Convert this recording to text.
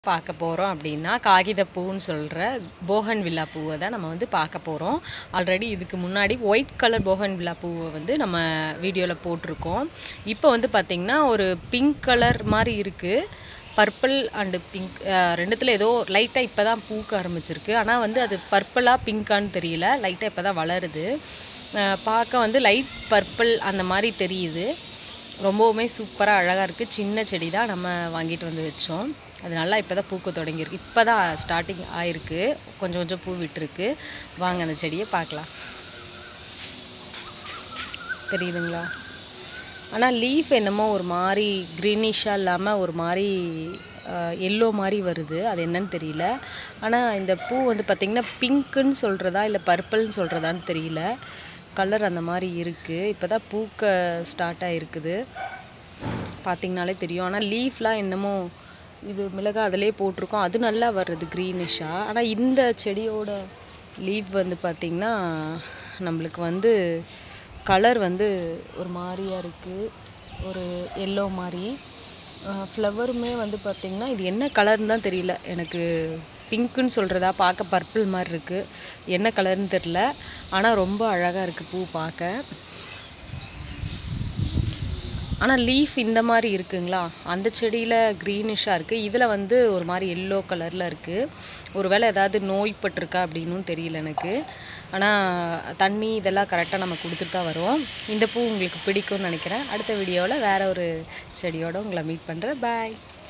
பார்க்க போகிறோம் அப்படின்னா காகித பூன்னு சொல்கிற போகன் வில்லா பூவை தான் நம்ம வந்து பார்க்க போகிறோம் ஆல்ரெடி இதுக்கு முன்னாடி ஒயிட் கலர் போகன் வில்லா பூவை வந்து நம்ம வீடியோவில் போட்டிருக்கோம் இப்போ வந்து பார்த்திங்கன்னா ஒரு பிங்க் கலர் மாதிரி இருக்குது பர்பிள் அண்டு பிங்க் ரெண்டுத்தில் ஏதோ லைட்டாக இப்போ தான் பூக்க ஆரம்பிச்சிருக்கு ஆனால் வந்து அது பர்பிளாக பிங்க்கான்னு தெரியல லைட்டாக இப்போ தான் வளருது அஹ் பார்க்க வந்து லைட் பர்பிள் அந்த மாதிரி தெரியுது ரொம்பவுமே சூப்பராக அழகாக இருக்குது சின்ன செடி தான் நம்ம வாங்கிட்டு வந்து வச்சோம் அது நல்லா இப்போ தான் பூக்க தொடங்கியிருக்கு இப்போ தான் ஸ்டார்டிங் ஆயிருக்கு கொஞ்சம் கொஞ்சம் பூ விட்டுருக்கு வாங்க அந்த செடியை பார்க்கலாம் தெரியுதுங்களா ஆனால் லீஃப் என்னமோ ஒரு மாதிரி க்ரீனிஷாக இல்லாமல் ஒரு மாதிரி எல்லோ மாதிரி வருது அது என்னன்னு தெரியல ஆனால் இந்த பூ வந்து பார்த்திங்கன்னா பிங்க்குன்னு சொல்கிறதா இல்லை பர்பிள்னு சொல்கிறதான்னு தெரியல கலர் அந்த மாதிரி இருக்குது இப்போ தான் பூக்க ஸ்டார்ட் ஆகிருக்குது பார்த்திங்கனாலே தெரியும் ஆனால் லீஃப்லாம் என்னமோ இது மிளகா அதிலே போட்டிருக்கோம் அது நல்லா வருது க்ரீனிஷாக ஆனால் இந்த செடியோட லீஃப் வந்து பார்த்திங்கன்னா நம்மளுக்கு வந்து கலர் வந்து ஒரு மாதிரியாக இருக்குது ஒரு எல்லோ மாதிரி ஃப்ளவருமே வந்து பார்த்திங்கன்னா இது என்ன கலர்னு தான் தெரியல எனக்கு பிங்க்குன்னு சொல்கிறதா பார்க்க பர்பிள் மாதிரி இருக்குது என்ன கலர்னு தெரில ஆனால் ரொம்ப அழகாக இருக்குது பூ பார்க்க ஆனால் லீஃப் இந்த மாதிரி இருக்குங்களா அந்த செடியில் க்ரீனிஷாக இருக்குது இதில் வந்து ஒரு மாதிரி எல்லோ கலரில் இருக்குது ஒருவேளை ஏதாவது நோய்பட்டிருக்கா அப்படின்னும் தெரியல எனக்கு ஆனால் தண்ணி இதெல்லாம் கரெக்டாக நம்ம கொடுத்துட்டு தான் வரோம் இந்த பூ உங்களுக்கு பிடிக்கும்னு நினைக்கிறேன் அடுத்த வீடியோவில் வேறு ஒரு செடியோட உங்களை மீட் பண்ணுறேன் பாய்